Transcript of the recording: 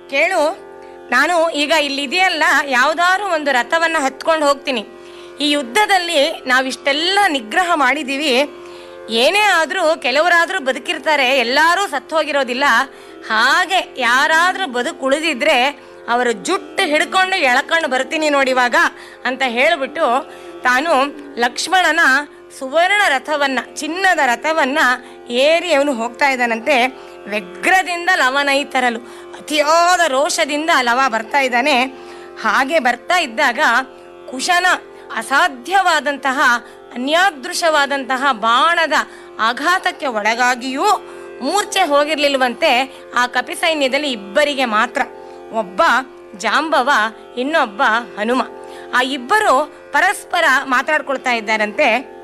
ಕೇಳು ನಾನು ಈಗ ಇಲ್ಲಿದೆಯಲ್ಲ ಯಾವ್ದಾದ್ರು ಒಂದು ರಥವನ್ನ ಹತ್ಕೊಂಡು ಹೋಗ್ತೀನಿ ಈ ಯುದ್ಧದಲ್ಲಿ ನಾವಿಷ್ಟೆಲ್ಲ ನಿಗ್ರಹ ಮಾಡಿದೀವಿ ಏನೇ ಆದ್ರೂ ಕೆಲವರಾದ್ರೂ ಬದುಕಿರ್ತಾರೆ ಎಲ್ಲರೂ ಸತ್ತು ಹೋಗಿರೋದಿಲ್ಲ ಹಾಗೆ ಯಾರಾದ್ರೂ ಬದುಕು ಉಳಿದಿದ್ರೆ ಅವರ ಜುಟ್ಟು ಹಿಡ್ಕೊಂಡು ಎಳ್ಕೊಂಡು ಬರ್ತೀನಿ ನೋಡಿವಾಗ ಅಂತ ಹೇಳಿಬಿಟ್ಟು ತಾನು ಲಕ್ಷ್ಮಣನ ಸುವರ್ಣ ರಥವನ್ನ ಚಿನ್ನದ ರಥವನ್ನ ಏರಿ ಅವನು ಹೋಗ್ತಾ ಇದ್ದಾನಂತೆ ವ್ಯಗ್ರದಿಂದ ಲವನೈ ತರಲು ಅತಿಯಾದ ರೋಷದಿಂದ ಲವ ಬರ್ತಾ ಇದ್ದಾನೆ ಹಾಗೆ ಬರ್ತಾ ಇದ್ದಾಗ ಕುಶನ ಅಸಾಧ್ಯವಾದಂತಹ ಅನ್ಯಾದೃಶವಾದಂತಹ ಬಾಣದ ಆಘಾತಕ್ಕೆ ಒಳಗಾಗಿಯೂ ಮೂರ್ಛೆ ಹೋಗಿರ್ಲಿಲ್ವಂತೆ ಆ ಕಪಿ ಸೈನ್ಯದಲ್ಲಿ ಇಬ್ಬರಿಗೆ ಮಾತ್ರ ಒಬ್ಬ ಜಾಂಬವ ಇನ್ನೊಬ್ಬ ಹನುಮ ಆ ಇಬ್ಬರು ಪರಸ್ಪರ ಮಾತಾಡ್ಕೊಳ್ತಾ ಇದ್ದಾರಂತೆ